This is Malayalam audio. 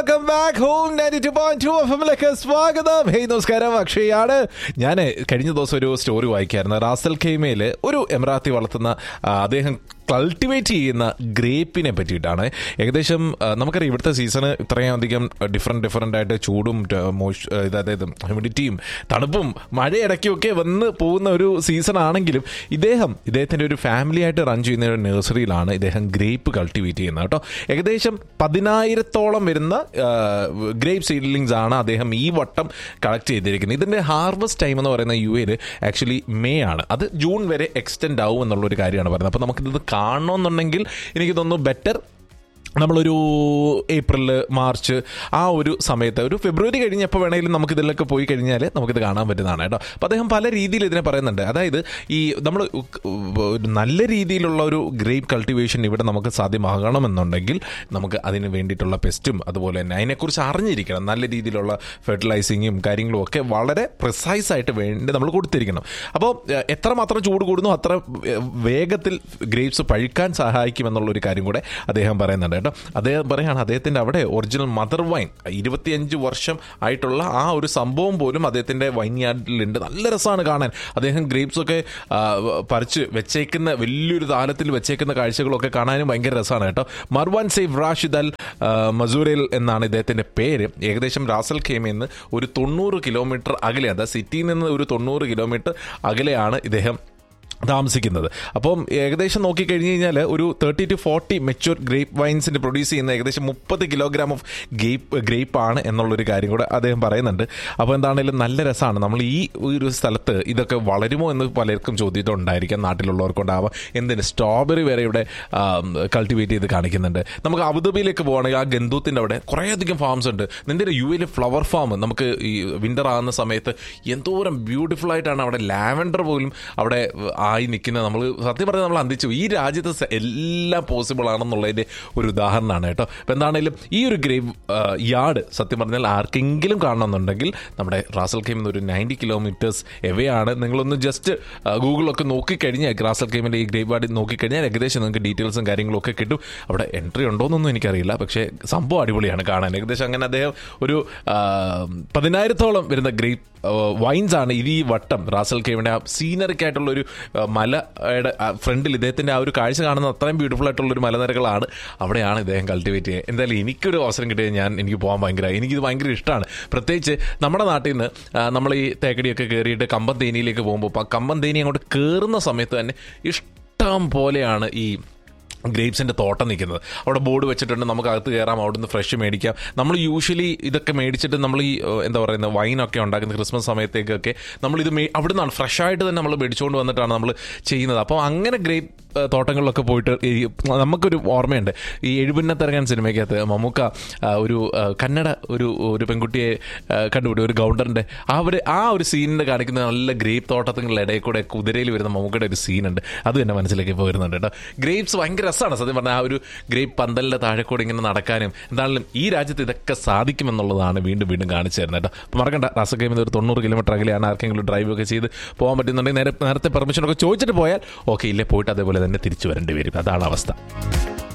welcome back home ninety two point two F എമ്മിലേക്ക് സ്വാഗതം ഹേയ് നമസ്കാരം അക്ഷയാണ് ഞാൻ കഴിഞ്ഞ ദിവസം ഒരു സ്റ്റോറി വായിക്കായിരുന്നു റാസൽ ഖൈമയിൽ ഒരു എമറാത്തി വളർത്തുന്ന ആ, അദ്ദേഹം കൾട്ടിവേറ്റ് ചെയ്യുന്ന ഗ്രേപ്പിനെ പറ്റിയിട്ടാണ് ഏകദേശം ആ, നമുക്കറിയാം ഇവിടുത്തെ സീസണ് ഇത്രയും അധികം ഡിഫറെൻറ്റ് ഡിഫറെൻ്റ് ആയിട്ട് ചൂടും ட- മോശ് ഇത് അതായത് ഹ്യൂമിഡിറ്റിയും തണുപ്പും മഴയിടയ്ക്കുമൊക്കെ വന്ന് പോകുന്ന ഒരു സീസൺ ആണെങ്കിലും ഇദ്ദേഹം ഇദ്ദേഹത്തിൻ്റെ ഒരു ഫാമിലി ആയിട്ട് റൺ ചെയ്യുന്ന ഒരു നഴ്സറിയിലാണ് ഇദ്ദേഹം ഗ്രേപ്പ് കൾട്ടിവേറ്റ് ചെയ്യുന്നത് കേട്ടോ ഏകദേശം പതിനായിരത്തോളം വരുന്ന ഗ്രേപ്പ് സീഡ്ലിങ്സ് ആണ് അദ്ദേഹം ഈ വട്ടം കളക്ട് ചെയ്തിരിക്കുന്നത് ഇതിൻ്റെ ഹാർവസ്റ്റ് ടൈം എന്ന് പറയുന്ന യു എയിൽ ആക്ച്വലി മേ ആണ് അത് ജൂൺ വരെ എക്സ്റ്റെൻഡ് ആവും എന്നുള്ളൊരു കാര്യമാണ് പറയുന്നത് അപ്പോൾ നമുക്കിത് കാണണമെന്നുണ്ടെങ്കിൽ എനിക്ക് തോന്നുന്നു ബെറ്റർ നമ്മളൊരു ഏപ്രിൽ മാർച്ച് ആ ഒരു സമയത്ത് ഒരു ഫെബ്രുവരി കഴിഞ്ഞ് എപ്പോൾ വേണമെങ്കിലും നമുക്ക് ഇതിലൊക്കെ പോയി കഴിഞ്ഞാൽ നമുക്കിത് കാണാൻ പറ്റുന്നതാണ് കേട്ടോ അപ്പോൾ അദ്ദേഹം പല രീതിയിൽ ഇതിനെ പറയുന്നുണ്ട് അതായത് ഈ നമ്മൾ ഒരു നല്ല രീതിയിലുള്ള ഒരു ഗ്രേപ്പ് കൾട്ടിവേഷൻ ഇവിടെ നമുക്ക് സാധ്യമാകണമെന്നുണ്ടെങ്കിൽ നമുക്ക് അതിന് വേണ്ടിയിട്ടുള്ള പെസ്റ്റും അതുപോലെ തന്നെ അതിനെക്കുറിച്ച് അറിഞ്ഞിരിക്കണം നല്ല രീതിയിലുള്ള ഫെർട്ടിലൈസിങ്ങും കാര്യങ്ങളും ഒക്കെ വളരെ പ്രിസൈസ് ആയിട്ട് വേണ്ടി നമ്മൾ കൊടുത്തിരിക്കണം അപ്പോൾ എഹ്, എത്രമാത്രം ചൂട് കൂടുന്നു അത്ര എഹ്, വേഗത്തിൽ ഗ്രേപ്സ് പഴുക്കാൻ സഹായിക്കും എന്നുള്ള ഒരു കാര്യം കൂടെ അദ്ദേഹം പറയുന്നുണ്ട് കേട്ടോ അദ്ദേഹം പറയാണ് അദ്ദേഹത്തിൻ്റെ അവിടെ ഒറിജിനൽ മദർ വൈൻ ഇരുപത്തിയഞ്ച് വർഷം ആയിട്ടുള്ള ആ ഒരു സംഭവം പോലും അദ്ദേഹത്തിൻ്റെ വൈൻയാർഡിലുണ്ട് നല്ല രസമാണ് കാണാൻ അദ്ദേഹം ഗ്രേപ്സ് ഒക്കെ ആ, പറിച്ച് വെച്ചേക്കുന്ന വലിയൊരു താലത്തിൽ വെച്ചേക്കുന്ന കാഴ്ചകളൊക്കെ കാണാനും ഭയങ്കര രസമാണ് കേട്ടോ മർവാൻ സെയ്ഫ് റാഷിദ് അൽ ആ, മസൂറിൽ എന്നാണ് ഇദ്ദേഹത്തിൻ്റെ പേര് ഏകദേശം റാസൽ ഖേമയിൽ നിന്ന് ഒരു തൊണ്ണൂറ് കിലോമീറ്റർ അകലെ അതായത് സിറ്റിയിൽ നിന്ന് ഒരു തൊണ്ണൂറ് കിലോമീറ്റർ അകലെയാണ് ഇദ്ദേഹം താമസിക്കുന്നത് അപ്പം ഏകദേശം നോക്കിക്കഴിഞ്ഞ് കഴിഞ്ഞാൽ ഒരു thirty to forty mature grape വൈൻസിന് പ്രൊഡ്യൂസ് ചെയ്യുന്ന ഏകദേശം മുപ്പത് കിലോഗ്രാം ഓഫ് ഗ്രേപ്പ് ഗ്രേപ്പ് ആണ് എന്നുള്ളൊരു കാര്യം കൂടെ അദ്ദേഹം പറയുന്നുണ്ട് അപ്പോൾ എന്താണെങ്കിലും നല്ല രസമാണ് നമ്മൾ ഈ ഒരു സ്ഥലത്ത് ഇതൊക്കെ വളരുമോ എന്ന് പലർക്കും ചോദ്യം ഉണ്ടായിരിക്കാം നാട്ടിലുള്ളവർക്കുണ്ടാവാം എന്തിന് സ്ട്രോബെറി വരെ ഇവിടെ കൾട്ടിവേറ്റ് ചെയ്ത് കാണിക്കുന്നുണ്ട് നമുക്ക് അബുദാബിയിലേക്ക് പോവുകയാണെങ്കിൽ ആ ഗന്ധൂത്തിൻ്റെ അവിടെ കുറേയധികം ഫാംസ് ഉണ്ട് നിന്റെ യു എയിലെ ഫ്ലവർ ഫാം നമുക്ക് ഈ വിൻ്റർ ആകുന്ന സമയത്ത് എന്തോരം ബ്യൂട്ടിഫുൾ ആയിട്ടാണ് അവിടെ ലാവൻഡർ പോലും അവിടെ ആയി നിൽക്കുന്നത് നമ്മൾ സത്യം പറഞ്ഞാൽ നമ്മൾ അന്തിച്ചു ഈ രാജ്യത്ത് സ- എല്ലാം പോസിബിൾ ആണെന്നുള്ളതിൻ്റെ ഒരു ഉദാഹരണമാണ് കേട്ടോ അപ്പോൾ എന്താണെങ്കിലും ഈ ഒരു ഗ്രേവ് യാർഡ് സത്യം പറഞ്ഞാൽ ആർക്കെങ്കിലും കാണണമെന്നുണ്ടെങ്കിൽ നമ്മുടെ റാസൽ കെയിമിൽ ഒരു നയൻറ്റി കിലോമീറ്റേഴ്സ് എവേ ആണ് നിങ്ങളൊന്ന് ജസ്റ്റ് ഗൂഗിളൊക്കെ നോക്കിക്കഴിഞ്ഞാൽ റാസൽ കെയിമിൻ്റെ ഈ ഗ്രേവ് യാർഡ് നോക്കിക്കഴിഞ്ഞാൽ ഏകദേശം നിങ്ങൾക്ക് ഡീറ്റെയിൽസും കാര്യങ്ങളും ഒക്കെ കിട്ടും അവിടെ എൻട്രി ഉണ്ടോയെന്നൊന്നും എനിക്കറിയില്ല പക്ഷേ സംഭവം അടിപൊളിയാണ് കാണാൻ ഏകദേശം അങ്ങനെ അദ്ദേഹം ഒരു ആ, പതിനായിരത്തോളം വരുന്ന ഗ്രേപ്പ് വൈൻസ് ആണ് ഇത് ഈ വട്ടം റാസൽ കേവിൻ്റെ ആ സീനറിക് ആയിട്ടുള്ള ഒരു ആ, മലയുടെ ഫ്രണ്ടിൽ ഇദ്ദേഹത്തിൻ്റെ ആ ഒരു കാഴ്ച കാണുന്ന അത്രയും ബ്യൂട്ടിഫുൾ ആയിട്ടുള്ള ഒരു മലനിരകളാണ് അവിടെയാണ് ഇദ്ദേഹം കൾട്ടിവേറ്റ് ചെയ്യുക എന്തായാലും എനിക്കൊരു അവസരം കിട്ടിയത് ഞാൻ എനിക്ക് പോകാൻ ഭയങ്കര എനിക്കിത് ഭയങ്കര ഇഷ്ടമാണ് പ്രത്യേകിച്ച് നമ്മുടെ നാട്ടിൽ നിന്ന് ആ, നമ്മൾ ഈ തേക്കടിയൊക്കെ കയറിയിട്ട് കമ്പം തേനിയിലേക്ക് പോകുമ്പോൾ അപ്പോൾ ആ കമ്പം തേനി അങ്ങോട്ട് കയറുന്ന സമയത്ത് തന്നെ ഇഷ്ടം പോലെയാണ് ഈ ഗ്രേപ്സിൻ്റെ തോട്ടം നിൽക്കുന്നത് അവിടെ ബോർഡ് വെച്ചിട്ടുണ്ട് നമുക്ക് അകത്ത് കയറാം അവിടുന്ന് ഫ്രഷ് മേടിക്കാം നമ്മൾ യൂഷ്വലി ഇതൊക്കെ മേടിച്ചിട്ട് നമ്മൾ ഈ ഏഹ്, എന്താ പറയുന്നത് വൈനൊക്കെ ഉണ്ടാക്കുന്ന ക്രിസ്മസ് സമയത്തേക്കൊക്കെ നമ്മൾ ഇത് മേ അവിടെ നിന്നാണ് ഫ്രഷ് ആയിട്ട് തന്നെ നമ്മൾ മേടിച്ചുകൊണ്ട് വന്നിട്ടാണ് നമ്മൾ ചെയ്യുന്നത് അപ്പോൾ അങ്ങനെ ഗ്രേപ്പ് ഏഹ്, തോട്ടങ്ങളിലൊക്കെ പോയിട്ട് ഈ നമുക്കൊരു ഓർമ്മയുണ്ട് ഈ എഴുപിന്നത്തിറങ്ങാൻ സിനിമയ്ക്കകത്ത് മമ്മൂക്ക ആ, ഒരു ആ, കന്നഡ ഒരു ഒരു പെൺകുട്ടിയെ ആ, കണ്ടുപിടി ഒരു ഗൗണ്ടറിൻ്റെ ആ ഒരു ആ ഒരു സീനിൻ്റെ കാണിക്കുന്ന നല്ല ഗ്രേപ്പ് തോട്ടത്തിൻ്റെ ഇടയിൽ കൂടെ കുതിരയിൽ വരുന്ന മമ്മൂക്കയുടെ ഒരു സീനുണ്ട് അത് തന്നെ മനസ്സിലേക്ക് ഇപ്പോൾ വരുന്നുണ്ട് കേട്ടോ ഗ്രേപ്സ് ഭയങ്കര രസമാണ് സത്യം പറഞ്ഞാൽ ആ ഒരു ഗ്രേപ്പ് പന്തലിൻ്റെ താഴെ കൂടെ ഇങ്ങനെ നടക്കാനും എന്താണെങ്കിലും ഈ രാജ്യത്ത് ഇതൊക്കെ സാധിക്കുമെന്നുള്ളതാണ് വീണ്ടും വീണ്ടും കാണിച്ചു തരുന്നത് കേട്ടോ അപ്പോൾ മറക്കണ്ട റാസഗെയിമിൽ ഒരു തൊണ്ണൂറ് കിലോമീറ്റർ അകലെയാണ് ആർക്കെങ്കിലും ഡ്രൈവ് ഒക്കെ ചെയ്ത് പോകാൻ പറ്റുന്നുണ്ടെങ്കിൽ നേരെ നേരത്തെ പെർമിഷനൊക്കെ ചോദിച്ചിട്ട് പോയാൽ ഓക്കെ ഇല്ലേ പോയിട്ട് അതേപോലെ തന്നെ തിരിച്ചു വരേണ്ടി വരും അതാണ് അവസ്ഥ